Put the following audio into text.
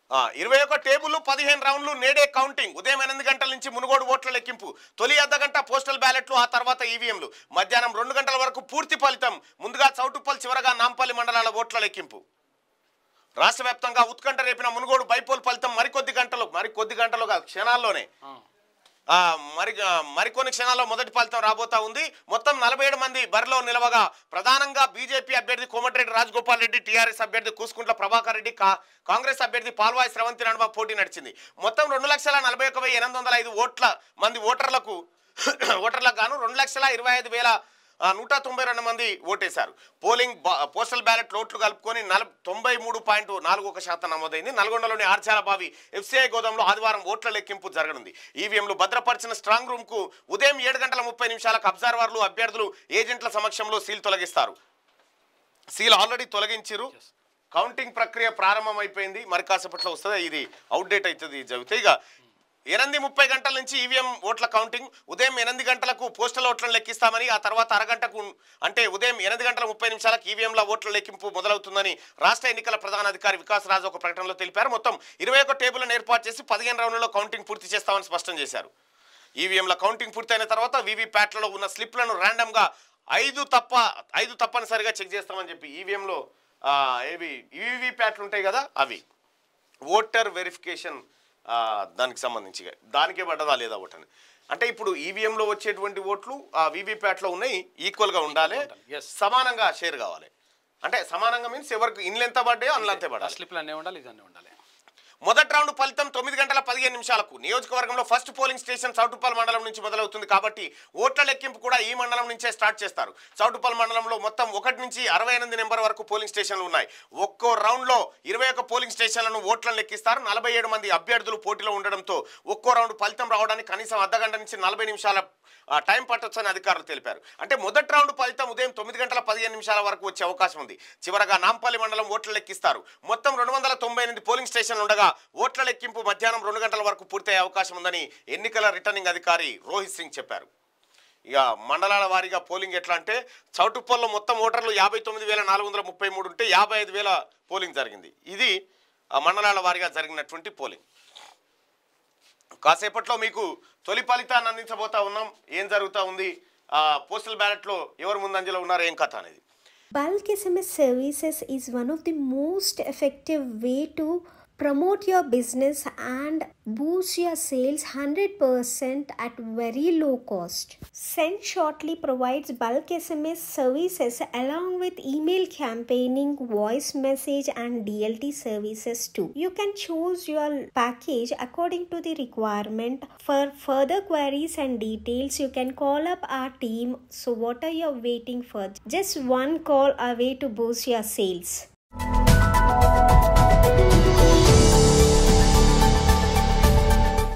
ఆ, ఇరవై ఒక టేబుల్ పదిహేను రౌండ్లు నేడే కౌంటింగ్ ఉదయం ఎనిమిది గంటల నుంచి మునుగోడు ఓట్ల లెక్కింపు తొలి అర్ధ గంట పోస్టల్ బ్యాలెట్లు ఆ తర్వాత ఈవీఎంలు మధ్యాహ్నం రెండు గంటల వరకు పూర్తి ఫలితం ముందుగా చౌటుప్పల్ చివరగా నాంపల్లి మండలాల ఓట్ల లెక్కింపు రాష్ట్ర వ్యాప్తంగా ఉత్కంఠ రేపిన మునుగోడు బైపోల్ ఫలితం మరికొద్ది గంటలు మరికొద్ది గంటలు కాదు క్షణాల్లోనే ఆ, మరి ఆ, మరికొన్ని క్షణాల్లో మొదటి ఫలితం రాబోతా ఉంది మొత్తం నలభై ఏడు మంది బరిలో నిలవగా ప్రధానంగా బీజేపీ అభ్యర్థి కోమటిరెడ్డి రాజగోపాల్ రెడ్డి టీఆర్ఎస్ అభ్యర్థి కూసుకుంట్ల ప్రభాకర్ రెడ్డి కా కాంగ్రెస్ అభ్యర్థి పాల్వాయి స్రవంతి నడుమ పోటీ నడిచింది మొత్తం రెండు లక్షల నలభై ఒక వెయ్యి ఎనిమిది వందల ఐదు ఓట్ల మంది ఓటర్లకు ఓటర్లకు గాను రెండు లక్షల ఇరవై ఐదు వేల ఆ, నూట తొంభై రెండు మంది ఓటేశారు పోలింగ్ బా- పోస్టల్ బ్యాలెట్ ఓట్లు కలుపుకొని నల తొంభై మూడు పాయింట్ నాలుగు ఒక శాతం నమోదైంది నల్గొండలోని ఆర్చాల బావి ఎఫ్సీఐ గోదాంలో ఆదివారం ఓట్ల లెక్కింపు జరగనుంది ఈవీఎంలు భద్రపరిచిన స్ట్రాంగ్ రూమ్ కు ఉదయం ఏడు గంటల ముప్పై నిమిషాలకు అబ్జర్వర్లు అభ్యర్థులు ఏజెంట్ల సమక్షంలో సీల్ తొలగిస్తారు సీల్ ఆల్రెడీ తొలగించారు కౌంటింగ్ ప్రక్రియ ప్రారంభమైపోయింది మరి కాసేపట్లో వస్తుంది ఇది అవుట్డేట్ అవుతుంది జరిగితే ఇక ఎనిమిది ముప్పై గంటల నుంచి ఈవీఎం ఓట్ల కౌంటింగ్ ఉదయం ఎనిమిది గంటలకు పోస్టల్ ఓట్లను లెక్కిస్తామని ఆ తర్వాత అరగంటకు అంటే ఉదయం ఎనిమిది గంటల ముప్పై నిమిషాలకు ఈవీఎంల ఓట్ల లెక్కింపు మొదలవుతుందని రాష్ట్ర ఎన్నికల ప్రధాన అధికారి వికాస్ రాజు ఒక ప్రకటనలో తెలిపారు మొత్తం ఇరవై ఒక టేబుల్ను ఏర్పాటు చేసి పదిహేను రౌండ్లలో కౌంటింగ్ పూర్తి చేస్తామని స్పష్టం చేశారు ఈవీఎంల కౌంటింగ్ పూర్తయిన తర్వాత వీవీప్యాట్లలో ఉన్న స్లిప్లను ర్యాండమ్గా ఐదు తప్ప ఐదు తప్పనిసరిగా చెక్ చేస్తామని చెప్పి ఈవీఎంలో ఏవి ఈవీప్యాట్లు ఉంటాయి కదా అవి ఓటర్ వెరిఫికేషన్ ఆ, దానికి సంబంధించి దానికే పడ్డదా లేదా ఓట్ అని అంటే ఇప్పుడు ఈవీఎంలో వచ్చేటువంటి ఓట్లు ఆ వీవీప్యాట్లో ఉన్నాయి ఈక్వల్గా ఉండాలి yes. సమానంగా షేర్ కావాలి అంటే సమానంగా మీన్స్ ఎవరికి ఇన్లు ఎంత పడ్డాయో అందులో అంతే పడాలి స్లిప్లు అన్నీ ఉండాలి ఇది అన్నీ ఉండాలి మొదటి రౌండ్ ఫలితం తొమ్మిది గంటల పదిహేను నిమిషాలకు నియోజకవర్గంలో ఫస్ట్ పోలింగ్ స్టేషన్ చౌటుప్పల్ మండలం నుంచి మొదలవుతుంది కాబట్టి ఓట్ల లెక్కింపు కూడా ఈ మండలం నుంచే స్టార్ట్ చేస్తారు చౌటుప్పల్ మండలంలో మొత్తం ఒకటి నుంచి అరవై ఎనిమిది నెంబర్ వరకు పోలింగ్ స్టేషన్లు ఉన్నాయి ఒక్కో రౌండ్లో ఇరవై ఒక్క పోలింగ్ స్టేషన్లను ఓట్లను లెక్కిస్తారు నలభై ఏడు మంది అభ్యర్థులు పోటీలో ఉండడంతో ఒక్కో రౌండ్ ఫలితం రావడానికి కనీసం అర్ధ గంట నుంచి నలభై నిమిషాల ఆ, టైం పట్టొచ్చని అధికారులు తెలిపారు అంటే మొదటి రౌండ్ ఫలితం ఉదయం తొమ్మిది గంటల పదిహేను నిమిషాల వరకు వచ్చే అవకాశం ఉంది చివరగా నాంపల్లి మండలం ఓట్ల లెక్కిస్తారు మొత్తం రెండు వందల తొంభై ఎనిమిది పోలింగ్ స్టేషన్లు ఉండగా ఓట్ల లెక్కింపు మధ్యాహ్నం రెండు గంటల వరకు పూర్తయ్యే అవకాశం ఉందని ఎన్నికల రిటర్నింగ్ అధికారి రోహిత్ సింగ్ చెప్పారు ఇక మండలాల వారీగా పోలింగ్ ఎట్లా అంటే చౌటుప్పల్లో మొత్తం ఓటర్లు యాభై తొమ్మిది వేల నాలుగు వందల ముప్పై మూడు ఉంటే యాభై ఐదు వేల పోలింగ్ జరిగింది ఇది ఆ మండలాల వారీగా జరిగినటువంటి పోలింగ్ కాసేపట్లో మీకు తొలి ఫలితాన్ని అందించబోతా ఉన్నాం ఏం జరుగుతూ ఉంది ఆ పోస్టల్ బ్యాలెట్లో ఎవరు ముందంజలో ఉన్నారు ఏం కథ అనేది Bulk SMS services is one of the most effective way to promote your business and boost your sales 100% at very low cost. Send Shortly provides bulk SMS services along with email campaigning, voice message and DLT services too. You can choose your package according to the requirement. For further queries and details, you can call up our team. So what are you waiting for? Just one call away to boost your sales.